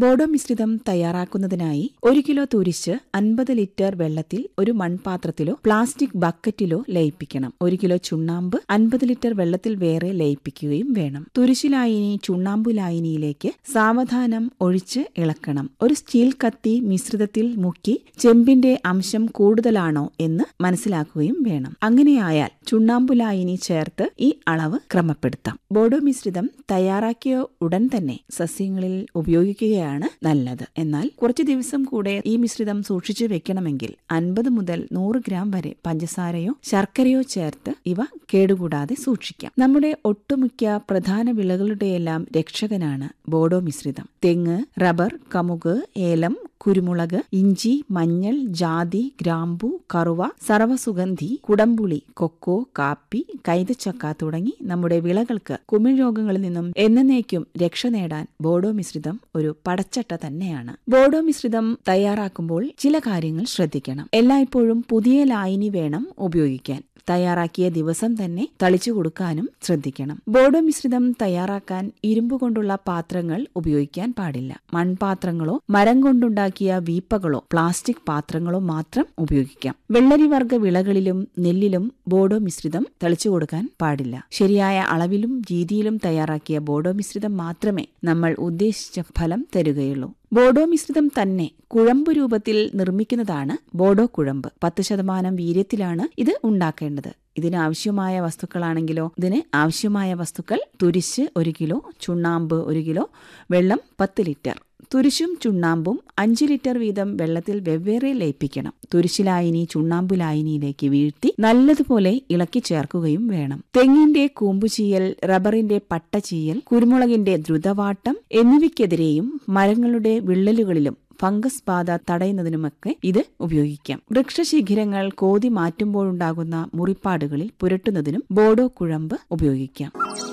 ബോഡോ മിശ്രിതം തയ്യാറാക്കുന്നതിനായി ഒരു കിലോ തുരിശ് അൻപത് ലിറ്റർ വെള്ളത്തിൽ ഒരു മൺപാത്രത്തിലോ പ്ലാസ്റ്റിക് ബക്കറ്റിലോ ലയിപ്പിക്കണം ഒരു കിലോ ചുണ്ണാമ്പ് അൻപത് ലിറ്റർ വെള്ളത്തിൽ വേറെ ലയിപ്പിക്കുകയും വേണം തുരിശ് ലായനി ചുണ്ണാമ്പു ലായനിയിലേക്ക് സാവധാനം ഒഴിച്ച് ഇളക്കണം ഒരു സ്റ്റീൽ കത്തി മിശ്രിതത്തിൽ മുക്കി ചെമ്പിന്റെ അംശം കൂടുതലാണോ എന്ന് മനസ്സിലാക്കുകയും വേണം അങ്ങനെയായാൽ ചുണ്ണാമ്പു ലായനി ചേർത്ത് ഈ അളവ് ക്രമപ്പെടുത്താം ബോഡോ മിശ്രിതം തയ്യാറാക്കിയ ഉടൻ തന്നെ സസ്യങ്ങളിൽ ഉപയോഗിക്കുകയാണ് നല്ലത് എന്നാൽ കുറച്ചു ദിവസം കൂടെ ഈ മിശ്രിതം സൂക്ഷിച്ചു വെക്കണമെങ്കിൽ അൻപത് മുതൽ നൂറ് ഗ്രാം വരെ പഞ്ചസാരയോ ശർക്കരയോ ചേർത്ത് ഇവ കേടുകൂടാതെ സൂക്ഷിക്കാം നമ്മുടെ ഒട്ടുമിക്ക പ്രധാന വിളകളുടെയെല്ലാം രക്ഷകനാണ് ബോഡോ മിശ്രിതം തെങ്ങ് റബ്ബർ കമുക് ഏലം കുരുമുളക് ഇഞ്ചി മഞ്ഞൾ ജാതി ഗ്രാമ്പു കറുവ സർവസുഗന്ധി കുടംപുളി കൊക്കോ കാപ്പി കൈതച്ചക്ക തുടങ്ങി നമ്മുടെ വിളകൾക്ക് കുമിൾ രോഗങ്ങളിൽ നിന്നും എന്നേക്കും രക്ഷ നേടാൻ ബോഡോ മിശ്രിതം ഒരു പടച്ചട്ട തന്നെയാണ് ബോഡോ മിശ്രിതം തയ്യാറാക്കുമ്പോൾ ചില കാര്യങ്ങൾ ശ്രദ്ധിക്കണം എല്ലായ്പ്പോഴും പുതിയ ലായനി വേണം ഉപയോഗിക്കാൻ തയ്യാറാക്കിയ ദിവസം തന്നെ തളിച്ചു കൊടുക്കാനും ശ്രദ്ധിക്കണം ബോഡോ മിശ്രിതം തയ്യാറാക്കാൻ ഇരുമ്പ് കൊണ്ടുള്ള പാത്രങ്ങൾ ഉപയോഗിക്കാൻ പാടില്ല മൺപാത്രങ്ങളോ മരം കൊണ്ടുണ്ടാക്കിയ വീപ്പകളോ പ്ലാസ്റ്റിക് പാത്രങ്ങളോ മാത്രം ഉപയോഗിക്കാം വെള്ളരിവർഗ വിളകളിലും നെല്ലിലും ബോഡോ മിശ്രിതം തളിച്ചു കൊടുക്കാൻ പാടില്ല ശരിയായ അളവിലും രീതിയിലും തയ്യാറാക്കിയ ബോഡോ മിശ്രിതം മാത്രമേ നമ്മൾ ഉദ്ദേശിച്ച ഫലം തരുകയുള്ളൂ ബോഡോ മിശ്രിതം തന്നെ കുഴമ്പ് രൂപത്തിൽ നിർമ്മിക്കുന്നതാണ് ബോഡോ കുഴമ്പ് പത്ത് ശതമാനം വീര്യത്തിലാണ് ഇത് ഉണ്ടാക്കേണ്ടത് ഇതിനാവശ്യമായ വസ്തുക്കളാണെങ്കിലോ ഇതിന് ആവശ്യമായ വസ്തുക്കൾ തുരിശ് ഒരു കിലോ ചുണ്ണാമ്പ് ഒരു കിലോ വെള്ളം പത്ത് ലിറ്റർ തുരിശും ചുണ്ണാമ്പും അഞ്ച് ലിറ്റർ വീതം വെള്ളത്തിൽ വെവ്വേറെ ലയിപ്പിക്കണം തുരിശിലായിനി ചുണ്ണാമ്പു ലായനിയിലേക്ക് വീഴ്ത്തി നല്ലതുപോലെ ഇളക്കി ചേർക്കുകയും വേണം തെങ്ങിന്റെ കൂമ്പുചീയൽ റബ്ബറിന്റെ പട്ടചീയൽ കുരുമുളകിന്റെ ദ്രുതവാട്ടം എന്നിവയ്ക്കെതിരെയും മരങ്ങളുടെ വിള്ളലുകളിലും ഫംഗസ് ബാധ തടയുന്നതിനുമൊക്കെ ഇത് ഉപയോഗിക്കാം വൃക്ഷശിഖിരങ്ങൾ കോതി മാറ്റുമ്പോഴുണ്ടാകുന്ന മുറിപ്പാടുകളിൽ പുരട്ടുന്നതിനും ബോഡോ കുഴമ്പ് ഉപയോഗിക്കാം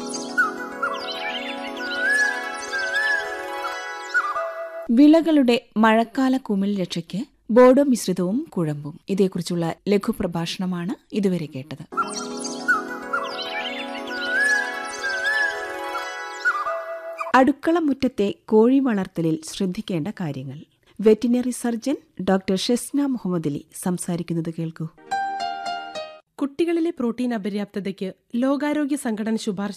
വിളകളുടെ മഴക്കാല കുമിൾ രക്ഷയ്ക്ക് ബോഡോ മിശ്രിതവും കുഴമ്പും ഇതേക്കുറിച്ചുള്ള ലഘുപ്രഭാഷണമാണ് ഇതുവരെ കേട്ടത് അടുക്കള മുറ്റത്തെ കോഴി വളർത്തലിൽ ശ്രദ്ധിക്കേണ്ട കാര്യങ്ങൾ veterinary surgeon doctor Shesna Muhammad Ali സംസാരിക്കുന്നത് കേൾക്കൂ കുട്ടികളിലെ പ്രോട്ടീൻ അപര്യാപ്തതയ്ക്ക് ലോകാരോഗ്യ സംഘടന ശുപാർശ